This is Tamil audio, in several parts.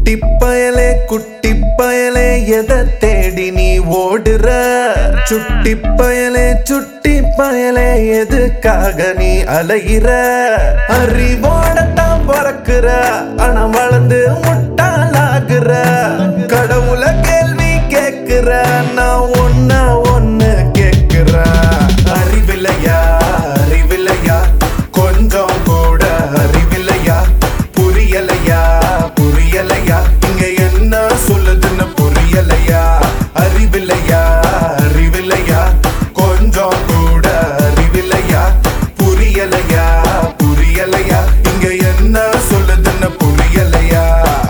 குட்டி பயலே குட்டி பயலே எதை தேடி நீ ஓடுற சுட்டி பயலே சுட்டி பயலே எதுக்காக நீ அலையிற அறிவோடத்தான் பிறக்குற ஆனா வளர்ந்து முட்டாளாகுற கடவுள கேள்வி கேக்குற நான் ஒன்ன ஒன்னு கேக்குற அறிவில்லையா அறிவில்லையா கொஞ்சம் கூட அறிவில்லையா புரியலையா புரியலையா இங்க என்ன சொல்லுதுன்னு புரியலையா அறிவில்லையா அறிவில்லையா கொஞ்சம் கூட அறிவில்லையா புரியலையா புரியலையா இங்க என்ன சொல்லுதுன்னு புரியலையா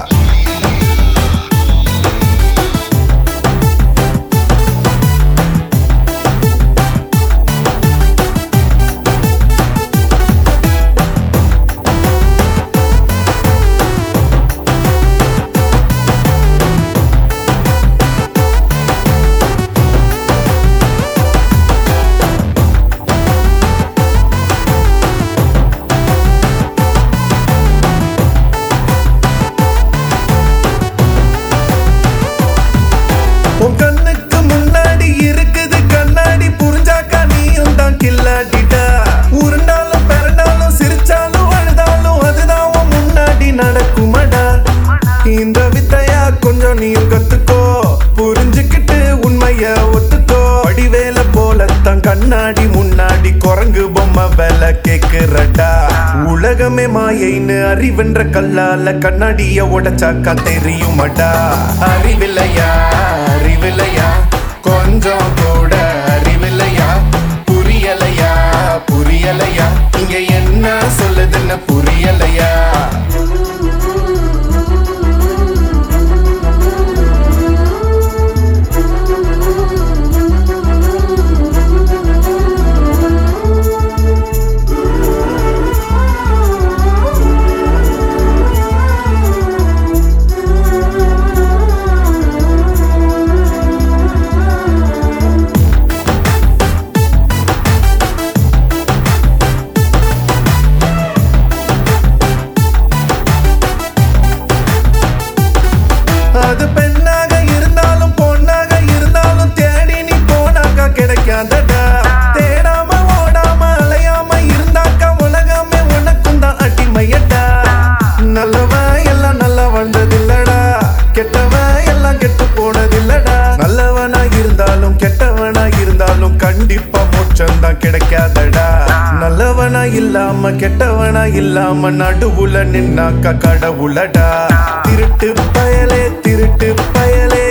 உன் கண்ணுக்கு முன்னாடி இருக்குது கண்ணாடி புரிஞ்சாக்கா நீயும் தான் கில்லாடிட்டா உருண்டாலும் பிறண்டாலும் சிரிச்சாலும் அழுதாலும் அதுதான் உன் முன்னாடி நடக்குமடா இந்த வித்தையா கொஞ்சம் நீயும் கத்துக்கோ புரிஞ்சுக்கிட்டு உண்மைய ஒத்துக்கோ வடிவேல போலத்தான் கண்ணாடி முன்னாடி குரங்கு பொம்மை வேலை கேக்குறடா உலகமே மாயைன்னு அறிவென்ற கல்லால கண்ணாடிய உடைச்சாக்கா தெரியுமடா அறிவில்லையா அறிவில்லையா கொஞ்சம் கூட அறிவில்லையா புரியலையா புரியலையா இங்க என்ன சொல்லுதுன்னு புரியலையா அது பெண்ணாக இருந்தாலும் பொண்ணாக இருந்தாலும் தேடி நீ போனாக்கா கிடைக்காதடா தேடாம ஓடாம அலையாம இருந்தாக்கா உலகமே உனக்கும் தான் அடிமையடா நல்லவன் எல்லாம் நல்லா வந்ததில்லடா கெட்டவன் எல்லாம் கெட்டு போனதில்லடா நல்லவனா இருந்தாலும் கெட்டவனா இருந்தாலும் கண்டிப்பா மோட்சம் தான் கிடைக்காதடா நல்லவனா இல்லாம கெட்டவனா இல்லாம நடுவுல நின்னாக்கா கடவுளடா திருட்டு பயலே திருட்டு பயலே